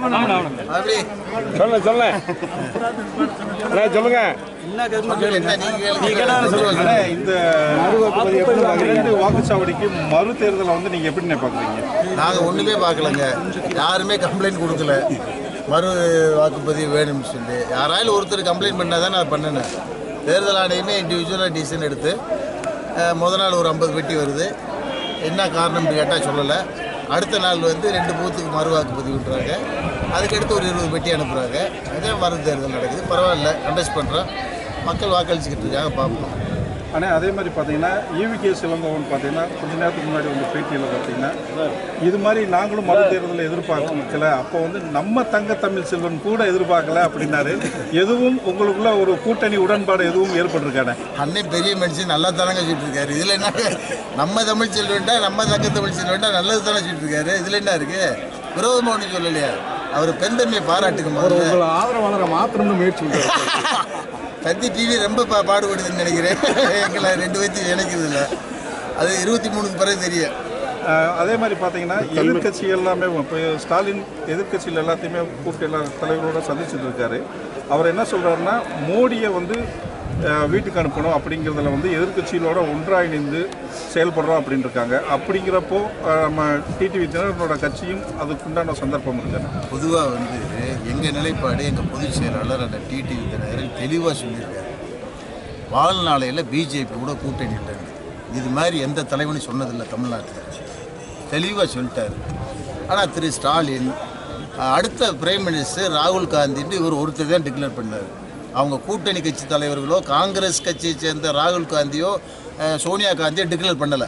அப்படி சொல்ல சொல்ல அண்ணா, சொல்லுங்க மக்கள் என்ன நீங்க கேளுங்க. அண்ணே, இந்த இரண்டு வாக்குச்சாவடிக்கு மறு தேர்தலை வந்து நீங்க எப்படி பாக்குறீங்க நாங்க ஒண்ணுமே பார்க்கலங்க யாருமே கம்ப்ளைண்ட் கொடுக்கல மறு வாக்குப்பதிவு வேணும்னு சொல்லி யாராலும் ஒருத்தர் கம்ப்ளைண்ட் பண்ணால் தான் நான் பண்ணினேன் தேர்தல் ஆணையமே இண்டிவிஜுவலாக டிசிஷன் எடுத்து அஹ், முத நாள் ஒரு ஐம்பது பெட்டி வருது என்ன காரணம்னு கேட்டால் சொல்லலை அடுத்த நாள் வந்து ரெண்டு பூத்துக்கு மறு வாக்குப்பதிவுன்றாங்க அதுக்கடுத்து ஒரு இருபது பெட்டி அனுப்புகிறாங்க அதே மறு தேர்தல் நடக்குது பரவாயில்ல கண்டஸ்ட் பண்ணுறோம் மக்கள் வாக்களிச்சுக்கிட்டு இருக்காங்க பார்ப்போம் ஆனால் அதே மாதிரி பார்த்தீங்கன்னா ஈவிகே சிலம்பவன் பார்த்தீங்கன்னா கொஞ்ச நேரத்துக்கு முன்னாடி வந்து பேட்டியில் பார்த்தீங்கன்னா இது மாதிரி நாங்களும் மறு தேர்தலை எதிர்பார்க்கல அப்போ வந்து நம்ம தங்க தமிழ் செல்வன் கூட எதிர்பார்க்கல அப்படின்னாரு எதுவும் உங்களுக்குள்ள ஒரு கூட்டணி உடன்பாடு எதுவும் ஏற்பட்டிருக்கானே அன்னை பெரிய மனுஷன் நல்லா தானங்க சொல்லிட்டு இருக்காரு இதில் என்ன நம்ம தமிழ் செல்வன்டா நம்ம தங்க தமிழ் செல்வன்டா நல்லது தானே சொல்லிட்டு இருக்காரு இதில் என்ன இருக்கு விரோதமாக ஒன்றும் சொல்லலையா அவர் பெருந்தன்மையை பாராட்டுக்கு முதல்ல உங்களை ஆதரவாளரை மாத்திரம்னு முயற்சி பண்ணுறாரு தந்தி டிவி ரொம்ப பா பாடுபடுதுன்னு நினைக்கிறேன் எங்களை ரெண்டு பேர்த்தையும் இணைக்கிறது இல்லை அது இருபத்தி மூணுக்கு பிறகு தெரியும் அஹ் அதே மாதிரி பார்த்தீங்கன்னா எதிர்க்கட்சி எல்லாமே இப்போ ஸ்டாலின் எதிர்க்கட்சியில் எல்லாத்தையுமே கூப்பிட்டு எல்லா தலைவரோட சந்திச்சுட்டு இருக்காரு அவர் என்ன சொல்றாருன்னா மோடியை வந்து அஹ், வீட்டுக்கு அனுப்பணும் அப்படிங்கிறதுல வந்து எதிர்க்கட்சிகளோட ஒன்றாக இணைந்து செயல்படுறோம் அப்படின்னு இருக்காங்க அப்படிங்கிறப்போ அஹ், நம்ம டிடிவி தினகரனோட கட்சியும் அதுக்குண்டான சந்தர்ப்பம் இருக்காங்க பொதுவாக வந்து எங்கள் நிலைப்பாடு எங்கள் பொதுச் செயலாளர் அந்த டிடிவி தினகரன் தெளிவாக சொல்லியிருக்காரு வாழ்நாளையில் பிஜேபி கூட கூட்டணி இல்லைன்னு இது மாதிரி எந்த தலைவனும் சொன்னதில்லை தமிழ்நாட்டில் தெளிவாக சொல்லிட்டாரு ஆனால் திரு ஸ்டாலின் அஹ், அடுத்த பிரைம் மினிஸ்டர் ராகுல் காந்தின்னு இவர் ஒருத்தர் தான் டிக்ளேர் பண்ணார் அவங்க கூட்டணி கட்சி தலைவர்களோ காங்கிரஸ் கட்சியை சேர்ந்த ராகுல் காந்தியோ அஹ், சோனியா காந்தியோ டிக்ளேர் பண்ணலை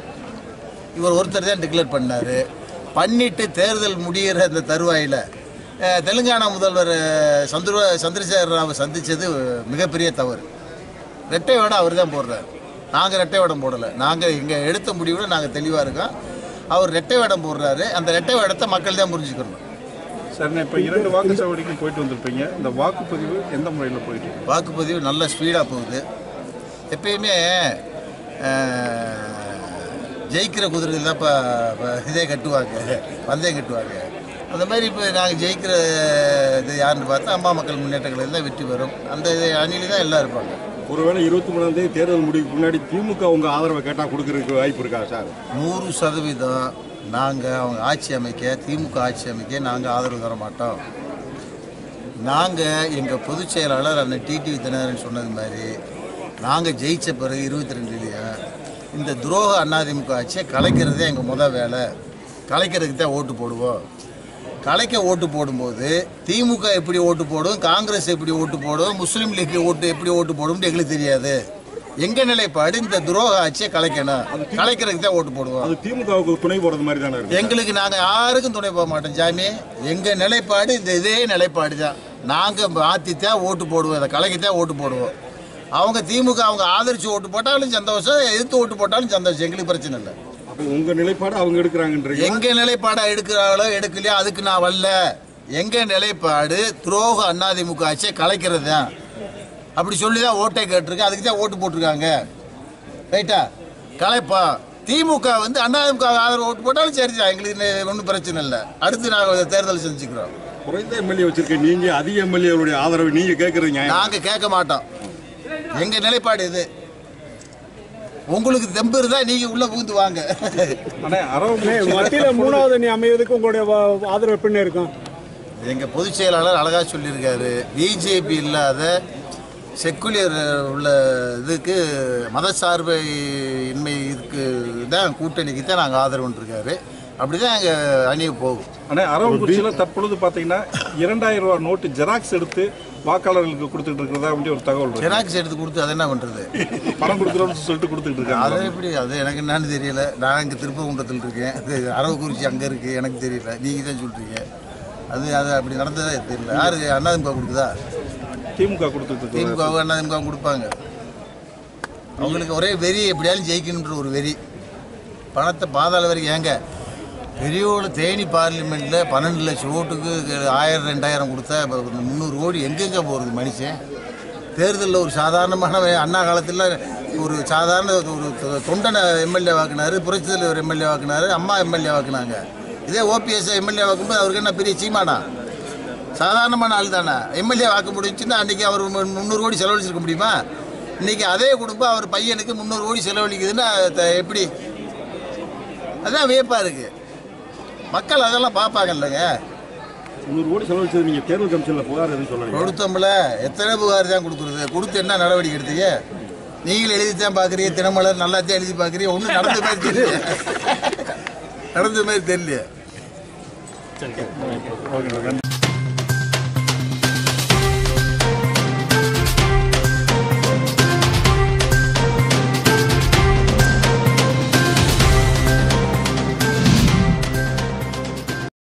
இவர் ஒருத்தர் தான் டிக்ளேர் பண்ணார் பண்ணிட்டு தேர்தல் முடிகிற அந்த தருவாயில் அஹ், தெலுங்கானா முதல்வர் அஹ், சந்திர சந்திரசேகர ராவை சந்தித்தது மிகப்பெரிய தவறு ரெட்டை வேடம் அவர் தான் போடுறாரு நாங்கள் ரெட்டை வேடம் போடலை நாங்கள் இங்கே எடுத்த முடிவில் நாங்கள் தெளிவாக இருக்கோம் அவர் ரெட்டை வேடம் போடுறாரு அந்த ரெட்டை வேடத்தை மக்கள் தான் புரிஞ்சுக்கணும் சரிண்ணே இப்போ இரண்டு வாக்குச்சாவடிக்கும் போயிட்டு வந்திருப்பீங்க இந்த வாக்குப்பதிவு எந்த முறையில் போயிட்டு இருக்கு? வாக்குப்பதிவு நல்ல ஸ்பீடாக போகுது எப்பயுமே அஹ், ஜெயிக்கிற குதிரைகள் தான் இப்போ இதே கட்டுவாங்க பந்தயம் கட்டுவாங்க அந்த மாதிரி இப்போ நாங்கள் ஜெயிக்கிற இது யாருன்னு பார்த்தா அம்மா மக்கள் முன்னேற்ற கழகம் தான் வெற்றி பெறும் அந்த இது அணியில் தான் எல்லாம் இருப்பாங்க ஒருவேளை இருபத்தி மூணாம் தேதி தேர்தல் முடிவுக்கு முன்னாடி திமுக உங்க ஆதரவை கேட்டால் கொடுக்கறதுக்கு வாய்ப்பு இருக்கா சார் நூறு சதவீதம் நாங்கள் அவங்க ஆட்சி அமைக்க திமுக ஆட்சி அமைக்க நாங்கள் ஆதரவு தர மாட்டோம் நாங்கள் எங்கள் பொதுச் செயலாளர் அண்ணன் டிடிவி தினகரன் சொன்னது மாதிரி நாங்கள் ஜெயிச்ச பிறகு இருபத்தி ரெண்டுலேயும் இந்த துரோக அதிமுக ஆட்சியை கலைக்கிறதே எங்கள் முத வேலை கலைக்கிறதுக்கு தான் ஓட்டு போடுவோம் கலைக்க ஓட்டு போடும்போது திமுக எப்படி ஓட்டு போடும் காங்கிரஸ் எப்படி ஓட்டு போடும் முஸ்லீம் லீக் ஓட்டு எப்படி ஓட்டு போடும்னு எங்களுக்கு தெரியாது எங்க நிலைப்பாடு இந்த துரோக ஆட்சியை கலைக்கணும் கலைக்கிறதுக்கு தான் ஓட்டு போடுவோம் அது திமுகவுக்கு துணை போறது மாதிரி தானே இருக்கு எங்களுக்கு நாங்கள் யாருக்கும் துணை போக மாட்டோம் சாமி எங்கள் நிலைப்பாடு இந்த இதே நிலைப்பாடு தான் நாங்கள் மாற்றித்தான் ஓட்டு போடுவோம் அதை கலைக்கத்தான் ஓட்டு போடுவோம் அவங்க திமுக அவங்க ஆதரித்து ஓட்டு போட்டாலும் சந்தோஷம் எதிர்த்து ஓட்டு போட்டாலும் சந்தோஷம் எங்களுக்கு பிரச்சனை இல்லை அப்போ உங்க நிலைப்பாடு அவங்க எடுக்கிறாங்கன்றீங்க எங்க நிலைப்பாடை எடுக்கிறாங்களோ எடுக்கலையோ அதுக்கு நான் வரல எங்க நிலைப்பாடு துரோக அதிமுக ஆட்சியை கலைக்கிறது தான் அப்படி சொல்லி தான் ஓட்டை கேட்டிருக்கேன் அதுக்கு தான் ஓட்டு போட்டிருக்காங்க ரைட்டா கலைப்பா திமுக வந்து அதிமுக ஆதரவு ஓட்டு போட்டாலும் சரி தான் எங்களுக்கு ஒன்றும் பிரச்சனை இல்லை அடுத்து நாங்கள் தேர்தல் செஞ்சுக்கிறோம் குறைந்த எம்எல்ஏ வச்சிருக்க நீங்க அதிக எம்எல்ஏவுடைய ஆதரவு நீங்க கேட்கறது நியாயம் நாங்கள் கேட்க மாட்டோம் எங்க நிலைப்பாடு இது உங்களுக்கு தெம்பு இருந்தா நீங்க உள்ள புகுந்து வாங்க ஆனால் அரவணை மத்தியில மூணாவது அணி அமைவதற்கு உங்களுடைய வா- ஆதரவு எப்படின்னு இருக்கும் எங்கள் பொதுச் செயலாளர் அழகா சொல்லியிருக்காரு பிஜேபி இல்லாத செக்குலர் உள்ள இதுக்கு மதசார்பை இன்மை இதுக்கு தான் கூட்டணிக்கு தான் நாங்கள் ஆதரவுன்றிருக்காரு அப்படி தான் எங்கள் அணி போகும் ஆனால் அரவக்குறிச்சியில் தற்பொழுது பார்த்தீங்கன்னா இரண்டாயிரம் ரூபாய் நோட்டு ஜெராக்ஸ் எடுத்து வாக்காளர்களுக்கு கொடுத்துட்டு இருக்கிறதா அப்படி ஒரு தகவல் இருக்கு ஜெராக்ஸ் எடுத்து கொடுத்து அதை என்ன பண்ணுறது பணம் கொடுக்குறோம்னு சொல்லிட்டு கொடுத்துட்டு இருக்காங்க அது எப்படி அது எனக்கு என்னன்னு தெரியல நான் இங்கே திருப்பகுன்றத்தில் இருக்கேன் அது அரவக்குறிச்சி அங்கே இருக்குது எனக்கு தெரியல நீங்கள் தான் சொல்கிறீங்க அது அது அப்படி நடந்ததே தெரியல யாரு அண்ணாதிமுக கொடுக்குதா திமுக கொடுத்துட்டு இருக்கு திமுக அண்ணாதிமுக கொடுப்பாங்க அவங்களுக்கு ஒரே வெறி எப்படியாலும் ஜெயிக்கணுன்ற ஒரு வெறி பணத்தை பாதாள வரைக்கும் ஏங்க பெரியோட தேனி பார்லிமெண்ட்டில் பன்னெண்டு லட்சம் ஓட்டுக்கு ஆயிரம் ரெண்டாயிரம் கொடுத்தா இப்ப ஒரு முந்நூறு கோடி எங்கெங்க போகிறது மனுஷன் தேர்தலில் ஒரு சாதாரணமான அண்ணா காலத்தில் ஒரு சாதாரண ஒரு தொ- தொண்டனை எம்எல்ஏ வாக்குனாரு புரட்சித்தில் ஒரு எம்எல்ஏ வாக்குனாரு அம்மா எம்எல்ஏ வாக்குனாங்க இதே ஓபிஎஸ் எம்எல்ஏ வாக்கும்போது அவருக்கு என்ன பெரிய சீமானா சாதாரணமான ஆள் தானே எம்எல்ஏ வாக்கு முடிஞ்சுன்னா அன்றைக்கி அவர் மு- முந்நூறு கோடி செலவழிச்சிருக்க முடியுமா இன்றைக்கி அதே குடும்பம் அவர் பையனுக்கு முந்நூறு கோடி செலவழிக்குதுன்னா த- எப்படி அதான் வியப்பாக இருக்குது மக்கள் அதெல்லாம் பார்ப்பாங்க இல்லைங்க முந்நூறு கோடி செலவழிச்சது நீங்க தேர்தல் கமிஷன்ல புகார் எதுவும் சொல்லலைங்க கொடுத்தோம்ல எத்தனை புகார் தான் கொடுக்குறது கொடுத்து என்ன நடவடிக்கை எடுத்தீங்க நீங்கள் எழுதி தான் பார்க்குறீங்க தினமலர் நல்லா தான் எழுதி பார்க்குறீங்க ஒன்றும் நடந்த மாதிரி தெரியல நடந்த மாதிரி தெரியல